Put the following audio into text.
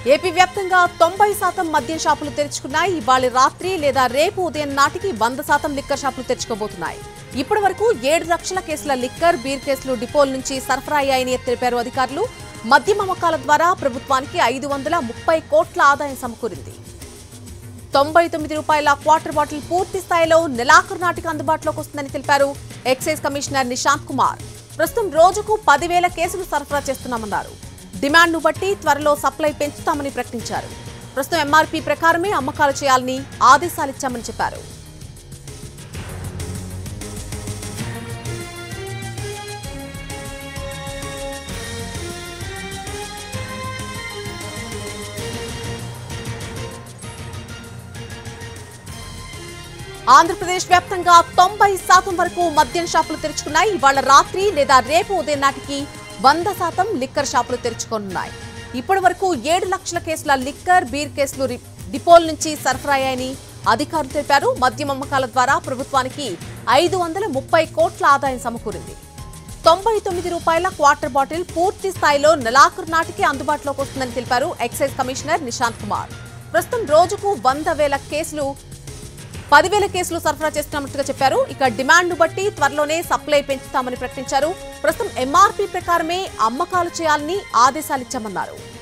AP వ్యాప్తంగా తొంభై శాతం మద్యం షాపులు తెరుచుకున్నాయి ఇవాళ రాత్రి లేదా రేపు ఉదయం నాటికి వంద శాతం లిక్కర్ షాపులు తెరుచుకోబోతున్నాయి ఇప్పటి వరకు ఏడు లక్షల కేసుల లిక్కర్ బీర్ కేసులు డిపోల నుంచి సరఫరా అయ్యాయని తెలిపారు అధికారులు మద్యం అమ్మకాల ద్వారా ప్రభుత్వానికి ఐదు వందల ముప్పై కోట్ల ఆదాయం సమకూరింది తొంభై తొమ్మిది రూపాయల క్వార్టర్ బాటిల్ పూర్తి స్థాయిలో నెలాఖరు నాటికి అందుబాటులోకి వస్తుందని తెలిపారు ఎక్సైజ్ కమిషనర్ నిశాంత్ కుమార్ ప్రస్తుతం రోజుకు పదివేల కేసులు సరఫరా చేస్తున్నామన్నారు డిమాండ్ను బట్టి త్వరలో సప్లై పెంచుతామని ప్రకటించారు ప్రస్తుతం ఎంఆర్పీ ప్రకారమే అమ్మకాలు చేయాలని ఆదేశాలిచ్చామని చెప్పారు ఆంధ్రప్రదేశ్ వ్యాప్తంగా తొంభై శాతం వరకు మద్యం షాపులు తెరుచుకున్నాయి ఇవాళ రాత్రి లేదా రేపు ఉదయం నాటికి వంద శాతం లిక్కర్ షాపులు తెరుచుకోనున్నాయి ఇప్పటి వరకు ఏడు లక్షల కేసుల లిక్కర్ బీర్ కేసులు రి- డిపోల నుంచి సరఫరా అయ్యాయని అధికారులు తెలిపారు మద్యం అమ్మకాల ద్వారా ప్రభుత్వానికి ఐదు వందల ముప్పై కోట్ల ఆదాయం సమకూరింది తొంభై తొమ్మిది రూపాయల క్వార్టర్ బాటిల్ పూర్తి స్థాయిలో నెలాఖరు నాటికి అందుబాటులోకి వస్తుందని తెలిపారు ఎక్సైజ్ కమిషనర్ నిశాంత్ కుమార్ ప్రస్తుతం రోజుకు వంద వేల కేసులు పదివేల కేసులు సరఫరా చేస్తున్నట్టుగా చెప్పారు ఇక డిమాండ్ బట్టి త్వరలోనే సప్లై పెంచుతామని ప్రకటించారు ప్రస్తుతం ఎంఆర్పీ ప్రకారమే అమ్మకాలు చేయాలని ఆదేశాలిచ్చామన్నారు